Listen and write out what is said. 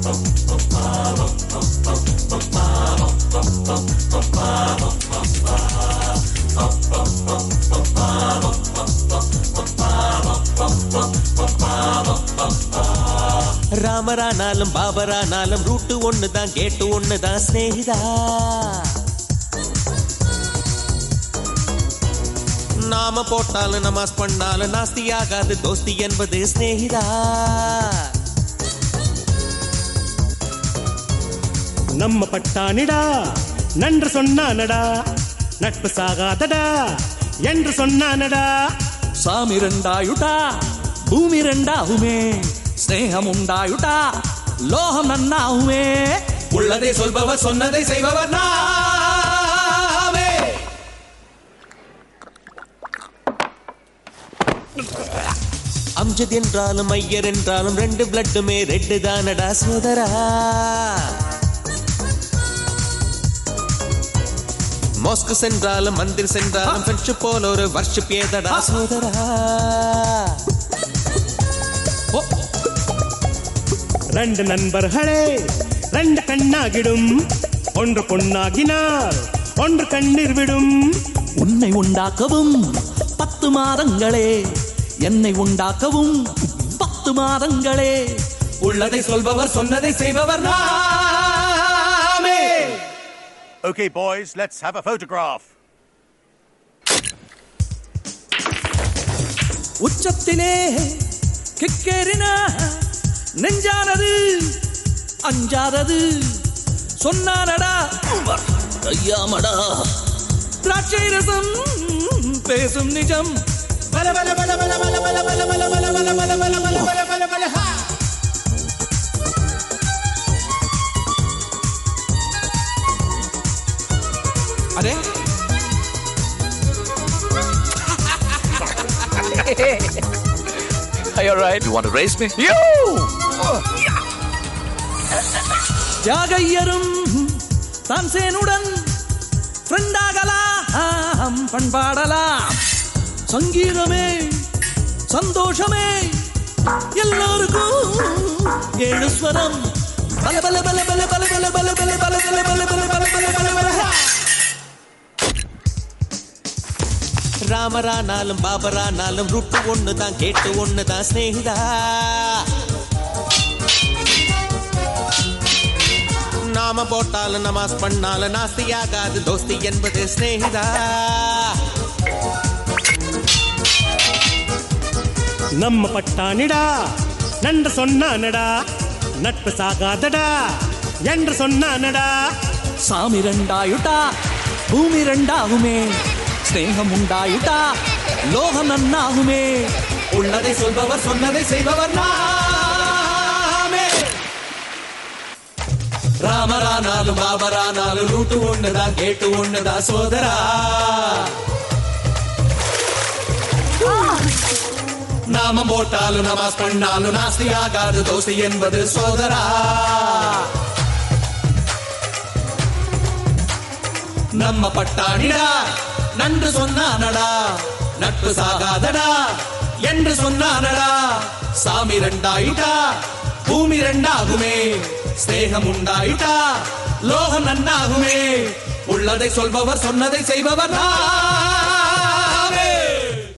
ராமரானாலும் பாபரானாலும் route ஒண்ணுதான் கேட்டு ஒண்ணுதான் சிநேகிதா நாம போட்டாலும் நமாஸ் பண்ணாலும் நாஸ்தி ஆகாது தோஸ்தி என்பது சிநேகிதா நம்ம பட்டானிடா நன்று சொன்னானடா நட்பு சாகாதடா என்று சொன்னானடா சாமி ரெண்டாயுட்டா பூமி ரெண்டாகுமே ஸ்நேகம் உண்டாயுட்டா லோகம் நன்னாகுமே உள்ளதை சொல்பவர் சொன்னதை செய்பவர் நாமே அம்ஜத் என்றாலும் ஐயர் என்றாலும் ரெண்டு பிளட்டுமே ரெட்டு தானடா சோதரா மோஸ்கு சென்றாலும் மந்திர் சென்றாலும் ஃப்ரெண்ட்ஷிப் போல ஒரு வர்ஷிப் ஏதடா சோதரா ஓ, ரெண்டு நண்பர்களே ரெண்டு கண்ணாகிடும் ஒன்று பொண்ணாகினார் ஒன்று கண்ணீர் விடும் உன்னை உண்டாக்கவும் பத்து மாதங்களே என்னை உண்டாக்கவும் பத்து மாதங்களே உள்ளதை சொல்பவர் சொன்னதை செய்பவர் நாமே Okay, boys, let's have a photograph. உச்சத்திலே கிக்கேறின நெஞ்சானது அஞ்சாதது சொன்னானடா கையாமடா திராட்சை ரசம் பேசும் நிஜம் பல பல பல பல பல பல பல பல பல பல பல பல பல பல பல பல ஹா. அடே Are you alright? You want to race me? You! தியாகையரும் தான்சேனுடன் ஃப்ரெண்டாகலாம் பண்பாடலாம் சங்கீதமே சந்தோஷமே எல்லோருக்கும் ஏழு ஸ்வரம் பல பல பல பல பல பல பல பல பல பல பல பல பல பல பல பல ஹா. ராமரானாலும் பாபரானாலும் ரூட்டு ஒண்ணுதான் கேட்டு ஒண்ணுதான் சிநேகிதா நாம போட்டாலும் நமாஸ் பண்ணாலும் நாஸ்தி ஆகாது தோஸ்தி என்பது சிநேகிதா நம்ம பட்டானிடா நன்று சொன்னானடா நட்பு சாகாதடா என்று சொன்னானடா சாமி ரெண்டாயுட்டா பூமி ரெண்டாகுமே ஸ்நேகம் உண்டாயுட்டா லோகம் நன்னாகுமே உள்ளதை சொல்பவர் சொன்னதை செய்பவர் நாமே ராமரானாலும் பாபரானாலும் ரூட்டு ஒண்ணுதான் கேட்டு ஒண்ணுதான் சோதரா நாமம் போட்டாலும் நமாஸ் பண்ணாலும் நாஸ்தி ஆகாது தோசை என்பது சோதரா நம்ம பட்டாணிடா நன்று சொன்னானடா நட்பு சாகாதடா என்று சொன்னானடா சாமி ரெண்டாயிட்டா பூமி ரெண்டாகுமே ஸ்நேகம் உண்டாயிட்டா லோகம் நன்னாகுமே உள்ளதை சொல்பவர் சொன்னதை செய்பவர் நான்